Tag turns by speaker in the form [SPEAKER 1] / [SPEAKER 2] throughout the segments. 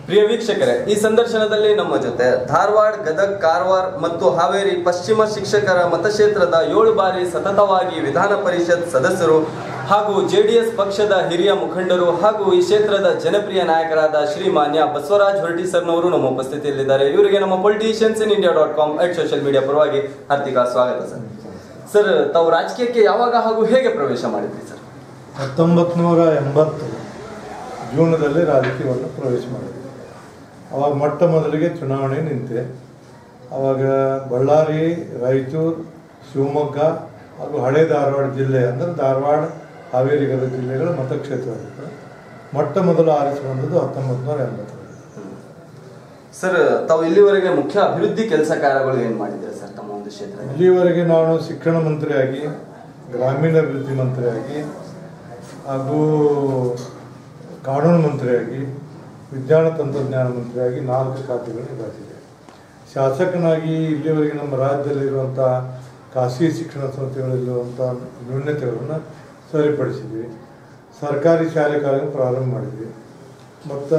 [SPEAKER 1] ಪ್ರಿಯ ವೀಕ್ಷಕರೇ ಈ ಸಂದರ್ಶನದಲ್ಲಿ ನಮ್ಮ ಜೊತೆ ಧಾರವಾಡ ಗದಗ್ ಕಾರವಾರ ಮತ್ತು ಹಾವೇರಿ ಪಶ್ಚಿಮ ಶಿಕ್ಷಕರ ಮತಕ್ಷೇತ್ರದ ಏಳು ಬಾರಿ ಸತತವಾಗಿ ವಿಧಾನ ಪರಿಷತ್ ಸದಸ್ಯರು ಹಾಗೂ ಜೆಡಿಎಸ್ ಪಕ್ಷದ ಹಿರಿಯ ಮುಖಂಡರು ಹಾಗೂ ಈ ಕ್ಷೇತ್ರದ ಜನಪ್ರಿಯ ನಾಯಕರಾದ ಶ್ರೀಮಾನ್ಯ ಬಸವರಾಜ್ ಹೊರಟಿ ಸರ್ನವರು ನಮ್ಮ ಉಪಸ್ಥಿತಿಯಲ್ಲಿದ್ದಾರೆ ಇವರಿಗೆ ನಮ್ಮ politicians in India dot com at social media ಪರವಾಗಿ ಹಾರ್ದಿಕ ಸ್ವಾಗತ ಸರ್ ಸರ್ ತಾವು ರಾಜಕೀಯಕ್ಕೆ ಯಾವಾಗ ಹಾಗೂ ಹೇಗೆ ಪ್ರವೇಶ ಮಾಡಿದ್ರಿ ಸರ್
[SPEAKER 2] ಹತ್ತೊಂಬತ್ತು ನೂರ ಎಂಬತ್ತು ಜೂನದಲ್ಲಿ ರಾಜಕೀಯವನ್ನು ಪ್ರವೇಶ ಮಾಡಿದೆ ಅವಾಗ ಮೊಟ್ಟ ಮೊದಲಿಗೆ ಚುನಾವಣೆ ನಿಂತೆ ಅವಾಗ ಬಳ್ಳಾರಿ ರಾಯಚೂರು ಶಿವಮೊಗ್ಗ ಹಾಗೂ ಹಳೆ ಧಾರವಾಡ ಜಿಲ್ಲೆ ಅಂದರೆ ಧಾರವಾಡ ಹಾವೇರಿ ಗದಗ ಜಿಲ್ಲೆಗಳ ಮತಕ್ಷೇತ್ರವಾಗಿತ್ತು ಮೊಟ್ಟ ಮೊದಲು ಆರಿಸಿ ಬಂದದ್ದು ಹತ್ತೊಂಬತ್ತು ನೂರ ಎಂಬತ್ತರಲ್ಲಿ
[SPEAKER 1] ಸರ್ ತಾವು ಇಲ್ಲಿವರೆಗೆ ಮುಖ್ಯ ಅಭಿವೃದ್ಧಿ ಕೆಲಸ ಕಾರ್ಯಗಳು ಏನ್ ಮಾಡಿದ್ರೆ ಸರ್ ತಮ್ಮ ಒಂದು ಕ್ಷೇತ್ರ
[SPEAKER 2] ಇಲ್ಲಿವರೆಗೆ ನಾನು ಶಿಕ್ಷಣ ಮಂತ್ರಿಯಾಗಿ ಗ್ರಾಮೀಣಾಭಿವೃದ್ಧಿ ಮಂತ್ರಿಯಾಗಿ ಹಾಗೂ ಕಾನೂನು ಮಂತ್ರಿಯಾಗಿ ವಿಜ್ಞಾನ ತಂತ್ರಜ್ಞಾನ ಮಂತ್ರಿಯಾಗಿ ನಾಲ್ಕು ಖಾತೆಗಳು ನಿಭಾಯಿಸಿದೆ ಶಾಸಕನಾಗಿ ಇಲ್ಲಿವರೆಗೆ ನಮ್ಮ ರಾಜ್ಯದಲ್ಲಿರುವಂಥ ಖಾಸಗಿ ಶಿಕ್ಷಣ ಸಂಸ್ಥೆಗಳಲ್ಲಿರುವಂಥ ನ್ಯೂನ್ಯತೆಗಳನ್ನು ಸರಿಪಡಿಸಿದ್ವಿ ಸರ್ಕಾರಿ ಶಾಲೆ ಕಾಲೇಜು ಪ್ರಾರಂಭ ಮಾಡಿದ್ವಿ ಮತ್ತು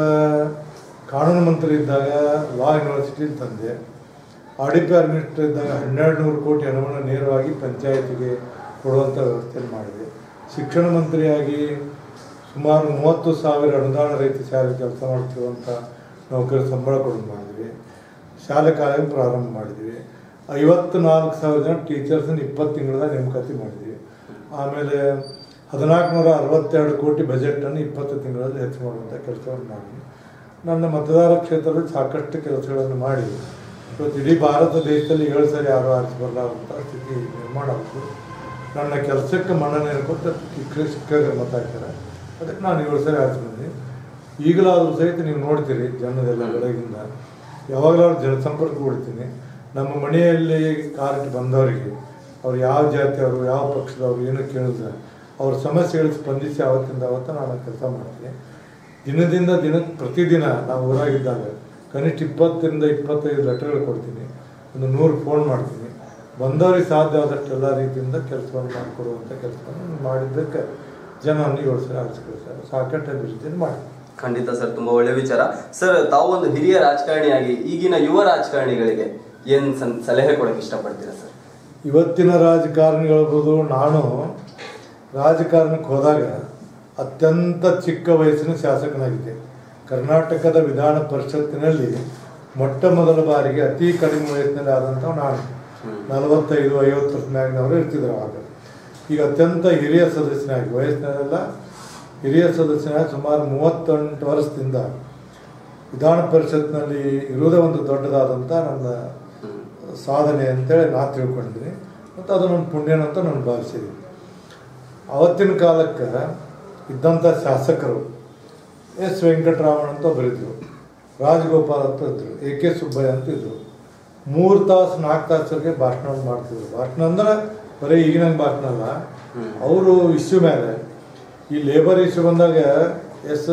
[SPEAKER 2] ಕಾನೂನು ಮಂತ್ರಿ ಇದ್ದಾಗ ಲಾ ಯೂನಿವರ್ಸಿಟಿ ತಂದೆ ಆಡಿಟ್ ಮಿನಿಸ್ಟರ್ ಇದ್ದಾಗ ಹನ್ನೆರಡು ನೂರು ಕೋಟಿ ಹಣವನ್ನು ನೇರವಾಗಿ ಪಂಚಾಯತಿಗೆ ಕೊಡುವಂಥ ವ್ಯವಸ್ಥೆಯನ್ನು ಮಾಡಿದೆ ಶಿಕ್ಷಣ ಮಂತ್ರಿಯಾಗಿ ಸುಮಾರು ಮೂವತ್ತು ಸಾವಿರ ಅನುದಾನ ರಹಿತ ಶಾಲೆ ಕೆಲಸ ಮಾಡ್ತಿರುವಂಥ ನೌಕರ ಸಂಬಳ ಕೊಡೋದು ಮಾಡಿದ್ವಿ ಶಾಲೆ ಕಾಲೇಜು ಪ್ರಾರಂಭ ಮಾಡಿದ್ವಿ ಐವತ್ತು ನಾಲ್ಕು ಸಾವಿರ ಜನ ಟೀಚರ್ಸನ್ನು ಇಪ್ಪತ್ತು ತಿಂಗಳ ನೇಮಕಾತಿ ಮಾಡಿದ್ವಿ ಆಮೇಲೆ ಹದಿನಾಲ್ಕು ನೂರ ಅರವತ್ತೆರಡು ಕೋಟಿ ಬಜೆಟನ್ನು ಇಪ್ಪತ್ತು ತಿಂಗಳಲ್ಲಿ ಹೆಚ್ಚು ಮಾಡುವಂಥ ಕೆಲಸವನ್ನು ಮಾಡಿದ್ವಿ ನನ್ನ ಮತದಾರ ಕ್ಷೇತ್ರದಲ್ಲಿ ಸಾಕಷ್ಟು ಕೆಲಸಗಳನ್ನು ಮಾಡಿ ಇವತ್ತು ಇಡೀ ಭಾರತ ದೇಶದಲ್ಲಿ ಏಳು ಸರಿ ಯಾರು ಆರಿಸಿ ಬರಲಾರಂಥ ಸ್ಥಿತಿ ನಿರ್ಮಾಣ ಆಯಿತು ನನ್ನ ಕೆಲಸಕ್ಕೆ ಮನ್ನಣೆ ಕೊಟ್ಟು ಶಿಕ್ಷಕ ಶಿಕ್ಷಕರು ಮತ ಹಾಕ್ತಾರೆ ಅದಕ್ಕೆ ನಾನು ಏಳು ಸರಿ ಆರಿಸಿ ಬಂದೆ ಈಗಲಾದರೂ ಸಹಿತ ನೀವು ನೋಡ್ತೀರಿ ಜನದೆಲ್ಲ ಬೆಳಗಿಂದ ಯಾವಾಗಲಾದ್ರೂ ಜನಸಂಪರ್ಕ ಕೊಡ್ತೀನಿ ನಮ್ಮ ಮನೆಯಲ್ಲಿ ಕಾರಿಗೆ ಬಂದವರಿಗೆ ಅವ್ರು ಯಾವ ಜಾತಿಯವರು ಯಾವ ಪಕ್ಷದವರು ಏನು ಕೇಳಿದ್ರೆ ಅವ್ರ ಸಮಸ್ಯೆಗಳಿಗೆ ಸ್ಪಂದಿಸಿ ಆವತ್ತಿಂದ ಆವತ್ತು ನಾನು ಕೆಲಸ ಮಾಡ್ತೀನಿ ದಿನದಿಂದ ದಿನ ಪ್ರತಿದಿನ ನಾವು ಊರಾಗಿದ್ದಾಗ ಕನಿಷ್ಠ ಇಪ್ಪತ್ತರಿಂದ ಇಪ್ಪತ್ತೈದು ಲೆಟರ್ಗಳು ಕೊಡ್ತೀನಿ ಒಂದು ನೂರು ಫೋನ್ ಮಾಡ್ತೀನಿ ಬಂದವರಿಗೆ ಸಾಧ್ಯ ಆದಷ್ಟು ಎಲ್ಲ ರೀತಿಯಿಂದ ಕೆಲಸವನ್ನು ಮಾಡಿಕೊಡುವಂಥ ಕೆಲಸವನ್ನು ಮಾಡಿದ್ದಕ್ಕೆ ಜನವನ್ನು ಏಳು ಸಲ ಆರಿಸ್ಕೊಳ್ತಾರೆ ಸಾಕಷ್ಟು ಅಭಿವೃದ್ಧಿಯನ್ನು ಮಾಡಿ
[SPEAKER 1] ಖಂಡಿತ ಸರ್ ತುಂಬಾ ಒಳ್ಳೆ ವಿಚಾರ ಸರ್ ತಾವು ಒಂದು ಹಿರಿಯ ರಾಜಕಾರಣಿಯಾಗಿ ಈಗಿನ ಯುವ ರಾಜಕಾರಣಿಗಳಿಗೆ ಏನ್ ಸನ್- ಸಲಹೆ ಕೊಡಕ್ಕೆ ಇಷ್ಟಪಡ್ತೀರಾ ಸರ್
[SPEAKER 2] ಇವತ್ತಿನ ರಾಜಕಾರಣಿಗಳಬಹುದು ನಾನು ರಾಜಕಾರಣಕ್ಕೆ ಹೋದಾಗ ಅತ್ಯಂತ ಚಿಕ್ಕ ವಯಸ್ಸಿನ ಶಾಸಕನಾಗಿದ್ದೆ ಕರ್ನಾಟಕದ ವಿಧಾನ ಪರಿಷತ್ತಿನಲ್ಲಿ ಮೊಟ್ಟ ಮೊದಲ ಬಾರಿಗೆ ಅತಿ ಕಡಿಮೆ ವಯಸ್ಸಿನಲ್ಲಿ ಆದಂಥ ನಾನು ನಲವತ್ತೈದು ಐವತ್ತು ವರ್ಷ ಮ್ಯಾಗಿನವರು ಇರ್ತಿದ್ರು ಆಗ ಈಗ ಅತ್ಯಂತ ಹಿರಿಯ ಸದಸ್ಯನಾಗಿ ವಯಸ್ಸಿನಲ್ಲೆಲ್ಲ ಹಿರಿಯ ಸದಸ್ಯನಾಗಿ ಸುಮಾರು ಮೂವತ್ತೆಂಟು ವರ್ಷದಿಂದ ವಿಧಾನ ಪರಿಷತ್ನಲ್ಲಿ ಇರುವುದೇ ಒಂದು ದೊಡ್ಡದಾದಂಥ ನನ್ನ ಸಾಧನೆ ಅಂತೇಳಿ ನಾ ತಿಳ್ಕೊಂಡಿದ್ದೀನಿ ಮತ್ತು ಅದು ನನ್ನ ಪುಣ್ಯನ ಅಂತ ನಾನು ಭಾವಿಸಿದ್ದೀನಿ ಅವತ್ತಿನ ಕಾಲಕ್ಕೆ ಇದ್ದಂಥ ಶಾಸಕರು ಎಸ್ ವೆಂಕಟರಾಮನ್ ಅಂತ ಒಬ್ಬರಿದ್ರು ರಾಜಗೋಪಾಲ್ ಅಂತ ಇದ್ರು ಎ ಕೆ ಸುಬ್ಬಯ್ಯ ಅಂತ ಇದ್ರು ಮೂರು ತಾಸು ನಾಲ್ಕು ತಾಸರಿಗೆ ಭಾಷಣ ಮಾಡ್ತಿದ್ರು ಭಾಷಣ ಅಂದ್ರೆ ಬರೀ ಈಗಿನಂಗೆ ಭಾಷಣ ಅಲ್ಲ ಅವರು ಇಶ್ಯೂ ಮೇಲೆ ಈ ಲೇಬರ್ ಇಶ್ಯೂ ಬಂದಾಗ ಎಸ್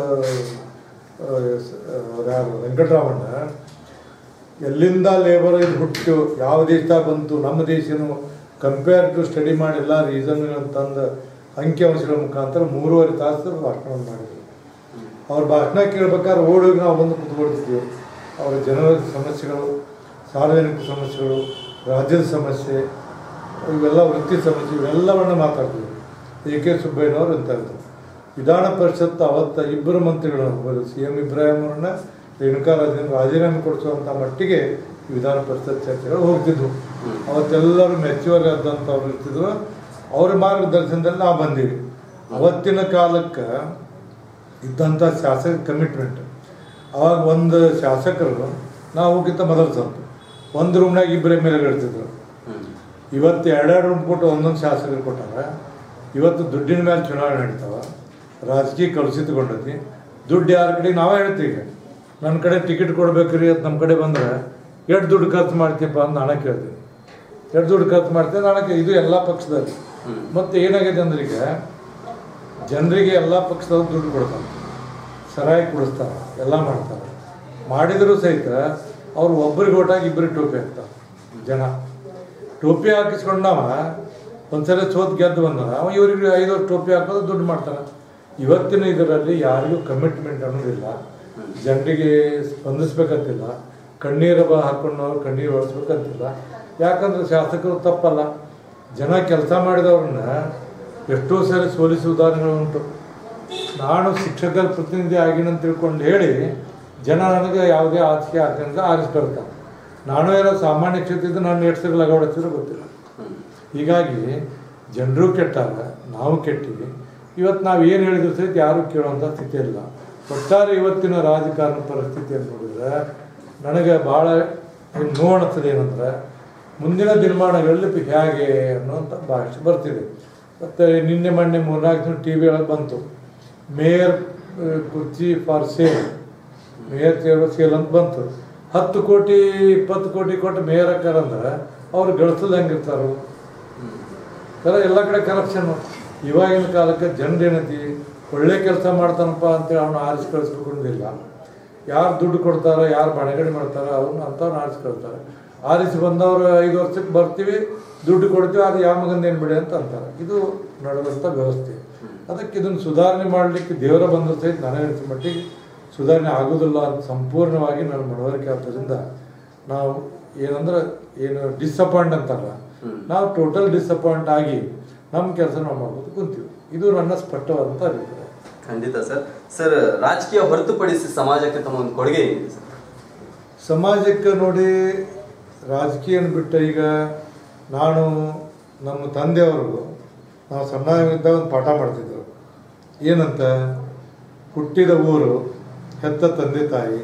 [SPEAKER 2] ಯಾರು ವೆಂಕಟರಾಮಣ್ಣ ಎಲ್ಲಿಂದ ಲೇಬರ್ ಇದು ಹುಟ್ಟು ಯಾವ ದೇಶದಾಗ ಬಂತು ನಮ್ಮ ದೇಶನು ಕಂಪೇರ್ ಟು ಸ್ಟಡಿ ಮಾಡಿ ಎಲ್ಲ ರೀಸನ್ಗಳನ್ನು ತಂದು ಅಂಕಿಅಂಶಗಳ ಮುಖಾಂತರ ಮೂರುವರೆ ತಾಸು ಭಾಷಣವನ್ನು ಮಾಡಿದ್ರು ಅವ್ರ ಭಾಷಣ ಕೇಳ್ಬೇಕಾದ್ರೆ ಓಡೋಗಿ ನಾವು ಬಂದು ಕುತ್ಕೊಳ್ತಿದ್ವಿ ಅವರ ಜನರ ಸಮಸ್ಯೆಗಳು ಸಾರ್ವಜನಿಕ ಸಮಸ್ಯೆಗಳು ರಾಜ್ಯದ ಸಮಸ್ಯೆ ಇವೆಲ್ಲ ವೃತ್ತಿ ಸಮಸ್ಯೆ ಇವೆಲ್ಲವನ್ನು ಮಾತಾಡ್ತಿದ್ವಿ ಎ ಕೆ ಸುಬ್ಬಯ್ಯನವರು ಅಂತ ಇದ್ರು ವಿಧಾನ ಪರಿಷತ್ ಅವತ್ತ ಇಬ್ಬರು ಮಂತ್ರಿಗಳು ಸಿ ಎಂ ಇಬ್ರಾಹಿಂ ಅವ್ರನ್ನ ರೇಣುಕಾ ರಾಜೇಂದ್ರ ರಾಜೀನಾಮೆ ಕೊಡಿಸುವಂಥ ಮಟ್ಟಿಗೆ ಈ ವಿಧಾನ ಪರಿಷತ್ ಚರ್ಚೆಗಳು ಹೋಗ್ತಿದ್ವು ಅವತ್ತೆಲ್ಲರೂ ಮೆಚ್ಚುವರ್ ಆದಂಥವ್ರು ಇರ್ತಿದ್ರು ಅವ್ರ ಮಾರ್ಗದರ್ಶನದಲ್ಲಿ ನಾವು ಬಂದೀವಿ ಅವತ್ತಿನ ಕಾಲಕ್ಕೆ ಇದ್ದಂಥ ಶಾಸಕ ಕಮಿಟ್ಮೆಂಟ್ ಅವಾಗ ಒಂದು ಶಾಸಕರು ನಾವುಗಿಂತ ಮೊದಲು ಸ್ವಲ್ಪ ಒಂದು ರೂಮ್ನಾಗ ಇಬ್ಬರೇ ಮೇಲೆ ಇರ್ತಿದ್ರು ಇವತ್ತು ಎರಡೆರಡು ರೂಮ್ ಕೊಟ್ಟು ಒಂದೊಂದು ಶಾಸಕರು ಕೊಟ್ಟಾರ ಇವತ್ತು ದುಡ್ಡಿನ ಮೇಲೆ ಚುನಾವಣೆ ನಡೀತಾವ ರಾಜಕೀಯ ಕಲುಷಿತಗೊಂಡೈತಿ ದುಡ್ಡು ಯಾರ ಕಡೆ ನಾವೇ ಹೇಳ್ತೀವಿ ಈಗ ನನ್ನ ಕಡೆ ಟಿಕೆಟ್ ಕೊಡ್ಬೇಕ್ರಿ ಅಂತ ನಮ್ಮ ಕಡೆ ಬಂದ್ರೆ ಎಷ್ಟು ದುಡ್ಡು ಖರ್ಚು ಮಾಡ್ತೀಯಪ್ಪ ಅಂತ ನಾನೇ ಕೇಳ್ತೀನಿ ಎಷ್ಟು ದುಡ್ಡು ಖರ್ಚು ಮಾಡ್ತೀನಿ ನಾಳೆ ಇದು ಎಲ್ಲ ಪಕ್ಷದಲ್ಲಿ ಮತ್ತೆ ಏನಾಗಿದೆ ಅಂದ್ರೆ ಈಗ ಜನರಿಗೆ ಎಲ್ಲ ಪಕ್ಷದವ್ರು ದುಡ್ಡು ಕೊಡ್ತಾರೆ ಸರಾಯಿ ಕುಡಿಸ್ತಾರೆ ಎಲ್ಲ ಮಾಡ್ತಾರೆ ಮಾಡಿದರೂ ಸಹಿತ ಅವ್ರು ಒಬ್ಬರಿಗೆ ಓಟಾಗಿ ಇಬ್ಬರಿಗೆ ಟೋಪಿ ಹಾಕ್ತಾರೆ ಜನ ಟೋಪಿ ಹಾಕಿಸ್ಕೊಂಡವ ಒಂದ್ಸಲ ಸೋತ್ ಗೆದ್ದು ಬಂದವ ಅವ ಇವ್ರಿಗೆ ಐದು ವರ್ಷ ಟೋಪಿ ಹಾಕೋದು ದುಡ್ಡು ಮಾಡ್ತಾನೆ ಇವತ್ತಿನ ಇದರಲ್ಲಿ ಯಾರಿಗೂ ಕಮಿಟ್ಮೆಂಟ್ ಅನ್ನೋದಿಲ್ಲ ಜನರಿಗೆ ಸ್ಪಂದಿಸ್ಬೇಕಂತಿಲ್ಲ ಕಣ್ಣೀರು ಬ ಹಾಕೊಂಡವ್ರು ಕಣ್ಣೀರು ಒರೆಸ್ಬೇಕಂತಿಲ್ಲ ಯಾಕಂದ್ರೆ ಶಾಸಕರು ತಪ್ಪಲ್ಲ ಜನ ಕೆಲಸ ಮಾಡಿದವ್ರನ್ನ ಎಷ್ಟೋ ಸರಿ ಸೋಲಿಸುವ ಉದಾಹರಣೆಗಳು ಉಂಟು ನಾನು ಶಿಕ್ಷಕರ ಪ್ರತಿನಿಧಿ ಆಗಿನಂತ ತಿಳ್ಕೊಂಡು ಹೇಳಿ ಜನ ನನಗೆ ಯಾವುದೇ ಆಚಿಕೆ ಹಾಕಂತ ಆರಿಸ್ಕೊಳ್ತಾರೆ ನಾನು ಏನೋ ಸಾಮಾನ್ಯ ಕ್ಷೇತ್ರದಿಂದ ನಾನು ಎಷ್ಟು ಸರಿ ಲಗಾವಡಿಸಿದ್ರು ಗೊತ್ತಿಲ್ಲ ಹೀಗಾಗಿ ಜನರು ಕೆಟ್ಟಾಗ ನಾವು ಕೆಟ್ಟಿವಿ ಇವತ್ತು ನಾವು ಏನು ಹೇಳಿದ್ರು ಸಹಿತ ಯಾರೂ ಕೇಳುವಂಥ ಸ್ಥಿತಿ ಇಲ್ಲ ಒಟ್ಟಾರೆ ಇವತ್ತಿನ ರಾಜಕಾರಣ ಪರಿಸ್ಥಿತಿಯನ್ನು ನೋಡಿದ್ರೆ ನನಗೆ ಭಾಳ ನೋವು ಅನಿಸ್ತದೆ ಏನಂದ್ರೆ ಮುಂದಿನ ದಿನಮಾನಗಳಲ್ಲಿ ಹೇಗೆ ಅನ್ನುವಂಥ ಭಾಷೆ ಬರ್ತಿದೆ ಮತ್ತು ನಿನ್ನೆ ಮೊನ್ನೆ ಮೂರ್ನಾಲ್ಕು ದಿನ ಟಿ ವಿ ಒಳಗೆ ಬಂತು ಮೇಯರ್ ಆ, ಕುರ್ಚಿ for sale mayor chair sale ಅಂತ ಬಂತು ಹತ್ತು ಕೋಟಿ ಇಪ್ಪತ್ತು ಕೋಟಿ ಕೊಟ್ಟು ಮೇಯರ್ ಹಾಕಾರಂದ್ರೆ ಅವ್ರು ಗಳಿಸೋದು ಹೆಂಗಿರ್ತಾರೋ ಕರ ಎಲ್ಲ ಕಡೆ ಕರಪ್ಷನ್ ಇವಾಗಿನ ಕಾಲಕ್ಕೆ ಜನರು ಏನೈತಿ ಒಳ್ಳೆ ಕೆಲಸ ಮಾಡ್ತಾನಪ್ಪ ಅಂತೇಳಿ ಅವ್ನ ಆರಿಸಿ ಕಳಿಸ್ಬೇಕಂದಿಲ್ಲ ಯಾರು ದುಡ್ಡು ಕೊಡ್ತಾರ ಯಾರು ಬಣಗಡೆ ಮಾಡ್ತಾರ ಅವ್ರನ್ನ ಅಂಥವ್ನ ಆರಿಸಿ ಕಳಿಸ್ತಾರೆ ಆರಿಸಿ ಬಂದವರು ಐದು ವರ್ಷಕ್ಕೆ ಬರ್ತೀವಿ ದುಡ್ಡು ಕೊಡ್ತೀವಿ ಅದು ಯಾವ ಮಗಂದ ಏನು ಬಿಡಿ ಅಂತ ಅಂತಾರೆ ಇದು ನಡೆದಂಥ ವ್ಯವಸ್ಥೆ ಅದಕ್ಕೆ ಇದನ್ನು ಸುಧಾರಣೆ ಮಾಡಲಿಕ್ಕೆ ದೇವರ ಬಂದ ಸಹಿತ ನನಗೆ ಅನಿಸಿದ ಮಟ್ಟಿಗೆ ಸುಧಾರಣೆ ಆಗೋದಿಲ್ಲ ಅಂತ ಸಂಪೂರ್ಣವಾಗಿ ನನ್ನ ಮನವರಿಕೆ ಆದ್ದರಿಂದ ನಾವು ಏನಂದ್ರೆ ಏನು ಡಿಸಪಾಯಿಂಟ್ ಅಂತಲ್ಲ ನಾವು ಟೋಟಲ್ ಡಿಸಪಾಯಿಂಟ್ ಆಗಿ ನಮ್ಮ ಕೆಲಸ ನಾವು ಮಾಡ್ಬೋದು ಕುಂತೀವಿ ಇದು ನನ್ನ ಸ್ಪಷ್ಟವಾದಂಥ ಅಭಿಪ್ರಾಯ
[SPEAKER 1] ಖಂಡಿತ ಸರ್ ಸರ್ ರಾಜಕೀಯ ಹೊರತುಪಡಿಸಿ ಸಮಾಜಕ್ಕೆ ತಮ್ಮ ಒಂದು ಕೊಡುಗೆ ಏನಿದೆ ಸರ್
[SPEAKER 2] ಸಮಾಜಕ್ಕೆ ನೋಡಿ ರಾಜಕೀಯನ ಬಿಟ್ಟು ಈಗ ನಾನು ನಮ್ಮ ತಂದೆಯವರು ನಾವು ಸಣ್ಣವಿದ್ದಾಗ ಒಂದು ಪಾಠ ಮಾಡ್ತಿದ್ದರು ಏನಂತ ಹುಟ್ಟಿದ ಊರು ಹೆತ್ತ ತಂದೆ ತಾಯಿ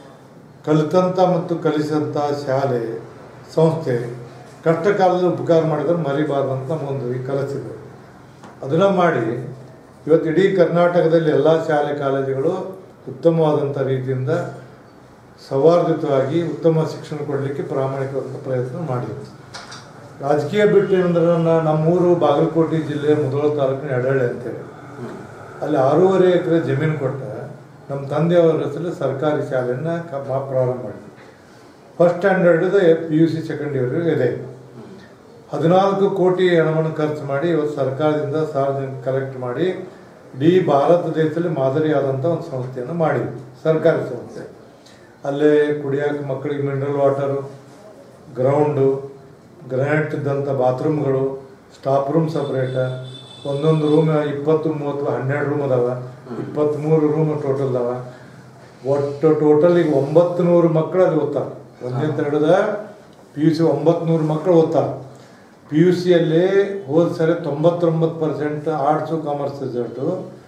[SPEAKER 2] ಕಲಿತಂಥ ಮತ್ತು ಕಲಿಸಿದಂಥ ಶಾಲೆ ಸಂಸ್ಥೆ ಕಷ್ಟ ಕಾಲದಲ್ಲಿ ಉಪಕಾರ ಮಾಡಿದ್ರೆ ಮರಿಬಾರ್ದಂತ ನಮಗೊಂದು ಈ ಕಲಿಸಿದ್ರು ಅದನ್ನು ಮಾಡಿ ಇವತ್ತು ಇಡೀ ಕರ್ನಾಟಕದಲ್ಲಿ ಎಲ್ಲ ಶಾಲೆ ಕಾಲೇಜುಗಳು ಉತ್ತಮವಾದಂಥ ರೀತಿಯಿಂದ ಸೌಹಾರ್ದಿತವಾಗಿ ಉತ್ತಮ ಶಿಕ್ಷಣ ಕೊಡಲಿಕ್ಕೆ ಪ್ರಾಮಾಣಿಕವಾದ ಪ್ರಯತ್ನ ಮಾಡಿದ್ರು ರಾಜಕೀಯ ಬಿಟ್ಟು ಏನಂದ್ರೆ ನನ್ನ ನಮ್ಮೂರು ಬಾಗಲಕೋಟೆ ಜಿಲ್ಲೆ ಮುಧೋಳ ತಾಲೂಕಿನ ಎಡಹಳ್ಳಿ ಅಂತೇಳಿ ಅಲ್ಲಿ ಆರೂವರೆ ಎಕರೆ ಜಮೀನು ಕೊಟ್ಟ ನಮ್ಮ ತಂದೆಯವರ ಹೆಸರಲ್ಲಿ ಸರ್ಕಾರಿ ಶಾಲೆಯನ್ನು ಕ ಮಾ- ಪ್ರಾರಂಭ ಮಾಡಿದ್ವಿ first standard P U C second year ಇದೆ ಹದಿನಾಲ್ಕು ಕೋಟಿ ಹಣವನ್ನು ಖರ್ಚು ಮಾಡಿ ಇವತ್ತು ಸರ್ಕಾರದಿಂದ ಸಾರ್ವಜನಿಕ ಕಲೆಕ್ಟ್ ಮಾಡಿ ಇಡೀ ಭಾರತ ದೇಶದಲ್ಲಿ ಮಾದರಿಯಾದಂಥ ಒಂದು ಸಂಸ್ಥೆಯನ್ನು ಮಾಡಿದ್ವಿ ಸರ್ಕಾರಿ ಸಂಸ್ಥೆ ಅಲ್ಲೇ ಕುಡಿಯೋಕೆ ಮಕ್ಕಳಿಗೆ ಮಿನರಲ್ ವಾಟರು ಗ್ರೌಂಡು ಗ್ರಾನೈಟ್ ಇದ್ದಂಥ ಬಾತ್ರೂಮ್ಗಳು ಸ್ಟಾಫ್ ರೂಮ್ ಸಪ್ರೇಟ ಒಂದೊಂದು ರೂಮ್ ಇಪ್ಪತ್ತು ಮೂವತ್ತು ಹನ್ನೆರಡು ರೂಮ್ ಅದಾವ ಇಪ್ಪತ್ತ್ಮೂರು ರೂಮ್ ಟೋಟಲ್ ಅದಾವ ಒಟ್ಟು ಟೋಟಲ್ ಈಗ ಒಂಬತ್ತು ನೂರು ಮಕ್ಕಳು ಅಲ್ಲಿ ಓದ್ತಾರೆ ಒಂದನೇ ತರಗದ ಪಿ ಯು ಸಿ ಒಂಬತ್ತು ನೂರು ಮಕ್ಕಳು ಓದ್ತಾರೆ ಪಿ ಯು ಸಿಯಲ್ಲಿ ಹೋದ ಸರಿ ತೊಂಬತ್ತೊಂಬತ್ತು percent arts commerce result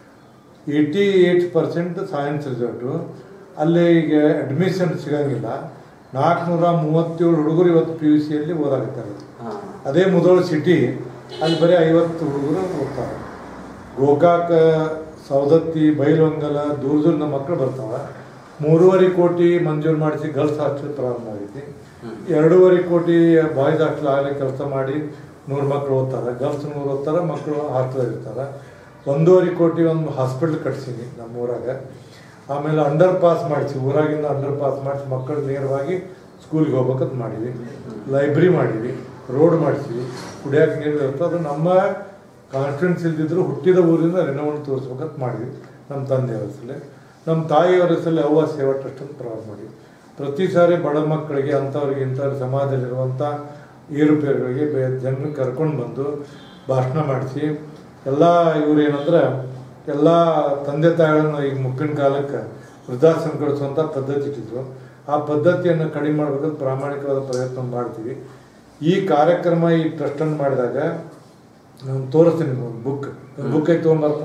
[SPEAKER 2] eighty eight percent science result ಅಲ್ಲಿ ಈಗ ಅಡ್ಮಿಷನ್ ಸಿಗಂಗಿಲ್ಲ ನಾಲ್ಕುನೂರ ಮೂವತ್ತೇಳು ಹುಡುಗರು ಇವತ್ತು ಪಿ ಯು ಸಿಯಲ್ಲಿ ಓದಾಗುತ್ತಾರೆ ಅದೇ ಮುದೋಳ ಸಿಟಿ ಅಲ್ಲಿ ಬರೀ ಐವತ್ತು ಹುಡುಗರು ಓದ್ತಾರೆ ಗೋಕಾಕ ಸವದತ್ತಿ ಬೈಲೊಂಗಲ ದೂರ ದೂರದ ಮಕ್ಕಳು ಬರ್ತಾವೆ ಮೂರುವರೆ ಕೋಟಿ ಮಂಜೂರು ಮಾಡಿಸಿ ಗರ್ಲ್ಸ್ ಹಾಸ್ಟೆಲ್ ಪ್ರಾರಂಭ ಆಗೈತಿ ಎರಡೂವರೆ ಕೋಟಿ ಬಾಯ್ಸ್ ಹಾಸ್ಟೆಲ್ ಆಗಲೇ ಕೆಲಸ ಮಾಡಿ ನೂರು ಮಕ್ಕಳು ಓದ್ತಾರೆ ಗರ್ಲ್ಸ್ ನೂರು ಓದ್ತಾರೆ ಮಕ್ಕಳು ಹಾಸ್ಟೆಲ್ ಇರ್ತಾರೆ ಒಂದೂವರೆ ಕೋಟಿ ಒಂದು ಹಾಸ್ಪಿಟ್ಲ್ ಕಟ್ಸೀನಿ ನಮ್ಮ ಊರಾಗ ಆಮೇಲೆ ಅಂಡರ್ ಪಾಸ್ ಮಾಡಿಸಿ ಊರಾಗಿಂದ ಅಂಡರ್ ಪಾಸ್ ಮಾಡಿಸಿ ಮಕ್ಕಳು ನೇರವಾಗಿ ಸ್ಕೂಲ್ಗೆ ಹೋಗ್ಬೇಕಂತ ಮಾಡೀವಿ ಲೈಬ್ರರಿ ಮಾಡೀವಿ ರೋಡ್ ಮಾಡಿಸಿವಿ ಕುಡಿಯೋಕೆ ನೀರು ಇರುತ್ತೆ ಅದು ನಮ್ಮ ಕಾನ್ಫಿಡೆನ್ಸ್ ಇಲ್ದಿದ್ರು ಹುಟ್ಟಿದ ಊರಿಂದ ರೆನೋವನ್ನು ತೋರಿಸ್ಬೇಕಂತ ಮಾಡಿದ್ವಿ ನಮ್ಮ ತಂದೆಯವ್ರ ಹೆಸರಲ್ಲಿ ನಮ್ಮ ತಾಯಿಯವರ ಹೆಸರಲ್ಲಿ ಅವ್ವ ಸೇವಾ ಟ್ರಸ್ಟ್ ಅಂತ ಪ್ರಾರಂಭ ಮಾಡಿದ್ವಿ ಪ್ರತಿ ಸಾರಿ ಬಡ ಮಕ್ಕಳಿಗೆ ಅಂಥವ್ರಿಗೆ ಇಂಥವ್ರ ಸಮಾಜದಲ್ಲಿರುವಂಥ ಏರುಪೇರುಗಳಿಗೆ ಬೇ ಜನರನ್ನ ಕರ್ಕೊಂಡು ಬಂದು ಭಾಷಣ ಮಾಡಿಸಿ ಎಲ್ಲ ಇವ್ರು ಏನಂದ್ರೆ ಎಲ್ಲ ತಂದೆ ತಾಯಿಗಳನ್ನು ಈಗ ಮುಪ್ಪಿನ ಕಾಲಕ್ಕೆ ವೃದ್ಧಾಶ್ರಮ ಕಳಿಸುವಂಥ ಪದ್ಧತಿ ಇಟ್ಟಿದ್ರು ಆ ಪದ್ಧತಿಯನ್ನು ಕಡಿಮೆ ಮಾಡ್ಬೇಕಂತ ಪ್ರಾಮಾಣಿಕವಾದ ಪ್ರಯತ್ನ ಮಾಡ್ತೀವಿ ಈ ಕಾರ್ಯಕ್ರಮ ಈ ಟ್ರಸ್ಟನ್ನು ಮಾಡಿದಾಗ ನಾನು ತೋರಿಸ್ತೀನಿ ನಿಮ್ಗೆ ಒಂದು ಬುಕ್ ಬುಕ್ ಐತೆ ತೊಗೊಂಬರ್ತ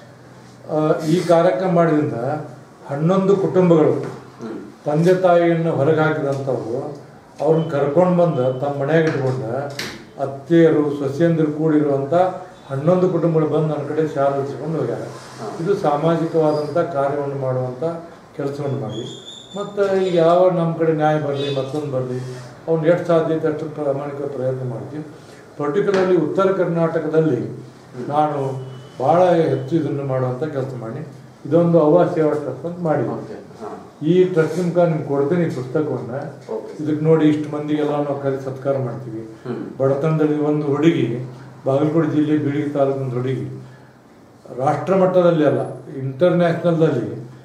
[SPEAKER 2] ಈ ಕಾರ್ಯಕ್ರಮ ಮಾಡಿದ್ರಿಂದ ಹನ್ನೊಂದು ಕುಟುಂಬಗಳು ತಂದೆ ತಾಯಿಯನ್ನು ಹೊರಗೆ ಹಾಕಿದಂಥವ್ರು ಅವ್ರನ್ನ ಕರ್ಕೊಂಡು ಬಂದು ತಮ್ಮ ಮನೆಯಾಗ ಇಟ್ಕೊಂಡು ಅತ್ತೆಯರು ಸೊಸೆಯಂದಿರು ಕೂಡಿರುವಂಥ ಹನ್ನೊಂದು ಕುಟುಂಬಗಳು ಬಂದು ನನ್ನ ಕಡೆ ಶಾಲೆ ಉಳಿಸ್ಕೊಂಡು ಹೋಗ್ಯಾರ ಇದು ಸಾಮಾಜಿಕವಾದಂಥ ಕಾರ್ಯವನ್ನು ಮಾಡುವಂಥ ಕೆಲಸವನ್ನು ಮಾಡಿ ಮತ್ತು ಈಗ ಯಾವ ನಮ್ಮ ಕಡೆ ನ್ಯಾಯ ಬರಲಿ ಮತ್ತೊಂದು ಬರಲಿ ಅವ್ನು ಎಷ್ಟು ಸಾಧ್ಯತೆ ಅಷ್ಟು ಪ್ರಾಮಾಣಿಕ ಪ್ರಯತ್ನ ಮಾಡ್ತೀವಿ ಪರ್ಟಿಕ್ಯುಲರ್ಲಿ ಉತ್ತರ ಕರ್ನಾಟಕದಲ್ಲಿ ನಾನು ಭಾಳ ಹೆಚ್ಚು ಇದನ್ನು ಮಾಡುವಂಥ ಕೆಲಸ ಮಾಡಿ ಇದೊಂದು ಅವ್ವ ಸೇವಾ ಟ್ರಸ್ಟ್ ಅಂತ ಮಾಡಿ ಈ ಟ್ರಸ್ಟ್ ನಿಮ್ಗೆ ನಿಮ್ಗೆ ಕೊಡ್ತೀನಿ ಈ ಪುಸ್ತಕವನ್ನ
[SPEAKER 1] Okay.
[SPEAKER 2] ಇದಕ್ಕೆ ನೋಡಿ ಇಷ್ಟು ಮಂದಿಗೆಲ್ಲ ನಾವು ಕರೆ ಸತ್ಕಾರ ಮಾಡ್ತೀವಿ
[SPEAKER 1] ಹ್ಮ್.
[SPEAKER 2] ಬಡತನದಲ್ಲಿ ಒಂದು ಹುಡುಗಿ ಬಾಗಲಕೋಟೆ ಜಿಲ್ಲೆ ಬೀಳಿಗೆ ತಾಲೂಕಿನ ಹುಡುಗಿ ರಾಷ್ಟ್ರ ಮಟ್ಟದಲ್ಲಿ ಅಲ್ಲ ಇಂಟರ್ನ್ಯಾಷನಲ್ದಲ್ಲಿ